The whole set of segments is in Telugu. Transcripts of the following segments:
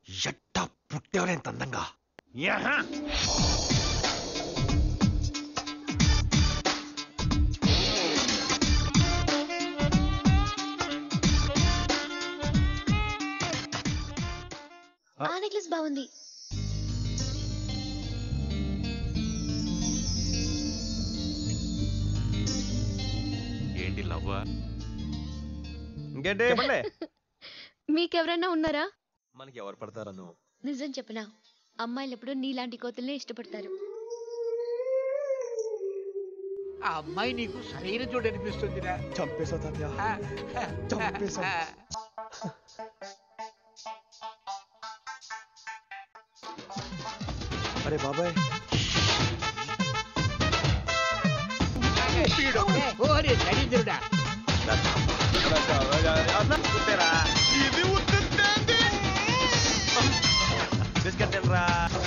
ఎట్టా పుట్టేవరేంత అందంగా యహ! ఆ నెక్లెస్ బాగుంది ఏంటి లవ్వా ఇంకేంటి చెప్పండి మీకెవరైనా ఉన్నారా మనకి ఎవరు పడతారా నువ్వు నిజం చెప్పనా అమ్మాయిలు ఎప్పుడు నీలాంటి కోతుల్నే ఇష్టపడతారు ఆ అమ్మాయి నీకు సరైన చోటు అనిపిస్తుందిరా చంపేసా తాతయ్య చంపేశా. అరే బాబాయ్ ఓరే దరిద్రుడా ఇది ఉత్తిత్తేంది? బిస్కెట్ తినరా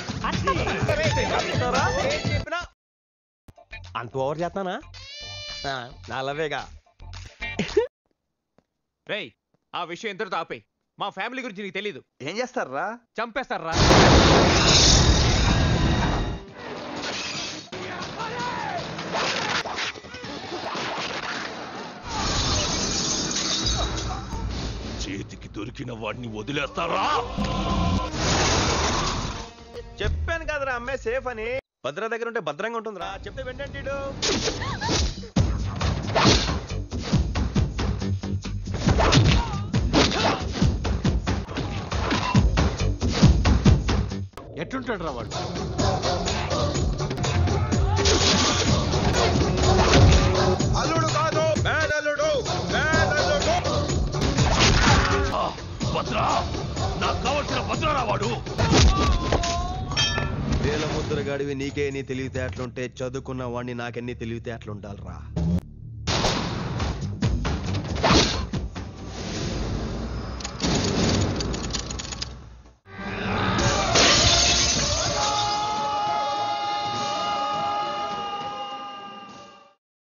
అంత ఓవర్ చేస్తానా నా లవేగా రేయ్ ఆ విషయం ఎంతటితో ఆపేయ్ మా ఫ్యామిలీ గురించి నీకు తెలీదు ఏం చేస్తారా చంపేస్తారా చేతికి దొరికిన వాడిని వదిలేస్తారా చెప్పాను కదరా అమ్మాయి సేఫ్ అని భద్ర దగ్గర ఉంటే భద్రంగా ఉంటుందిరా చెప్తే వెంటంటే ఈడు. ఎట్లుంటాడు రా వాడు అల్లుడు కాదు మేనల్లుడు మేనల్లుడు భద్రా నాకు కావలసిన భద్రరా వాడు వేల ముద్ర గడివి నీకే నీ తెలివితేటలుంటే చదువుకున్న వాడిని నాకెన్ని తెలివితేటలు ఉండాలిరా